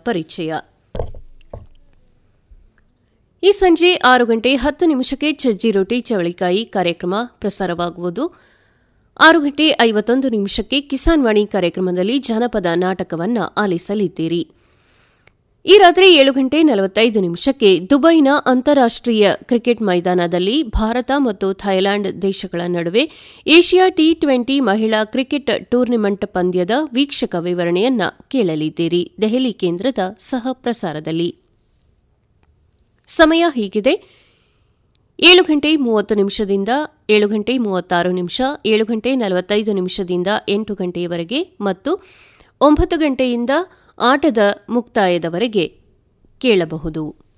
ಪರಿಚಯ ಈ ಸಂಜೆ ಆರು ಗಂಟೆ ಹತ್ತು ನಿಮಿಷಕ್ಕೆ ಚಜ್ಜಿ ರೊಟ್ಟಿ ಚವಳಿಕಾಯಿ ಕಾರ್ಯಕ್ರಮ ಪ್ರಸಾರವಾಗುವುದು ಆರು ಗಂಟೆ ಐವತ್ತೊಂದು ನಿಮಿಷಕ್ಕೆ ಕಿಸಾನ್ ವಾಣಿ ಕಾರ್ಯಕ್ರಮದಲ್ಲಿ ಜಾನಪದ ನಾಟಕವನ್ನ ಆಲಿಸಲಿದ್ದೀರಿ ಈ ರಾತ್ರಿ ಏಳು ಗಂಟೆ ನಲವತ್ತೈದು ನಿಮಿಷಕ್ಕೆ ದುಬೈನ ಅಂತಾರಾಷ್ಟೀಯ ಕ್ರಿಕೆಟ್ ಮೈದಾನದಲ್ಲಿ ಭಾರತ ಮತ್ತು ಥೈಲ್ಯಾಂಡ್ ದೇಶಗಳ ನಡುವೆ ಏಷ್ಯಾ ಟಿ ಟ್ವೆಂಟಿ ಮಹಿಳಾ ಕ್ರಿಕೆಟ್ ಟೂರ್ನಿಮೆಂಟ್ ಪಂದ್ಯದ ವೀಕ್ಷಕ ವಿವರಣೆಯನ್ನ ಕೇಳಲಿದ್ದೀರಿ ದೆಹಲಿ ಕೇಂದ್ರದ ಸಹ ಪ್ರಸಾರದಲ್ಲಿ ಸಮಯ ಹೀಗಿದೆ ಏಳು ಗಂಟೆ ಮೂವತ್ತು ನಿಮಿಷದಿಂದ ಏಳು ಗಂಟೆ ಮೂವತ್ತಾರು ನಿಮಿಷ ಏಳು ಗಂಟೆ ನಲವತ್ತೈದು ನಿಮಿಷದಿಂದ ಎಂಟು ಗಂಟೆಯವರೆಗೆ ಮತ್ತು ಒಂಬತ್ತು ಗಂಟೆಯಿಂದ ಆಟದ ಮುಕ್ತಾಯದವರೆಗೆ ಕೇಳಬಹುದು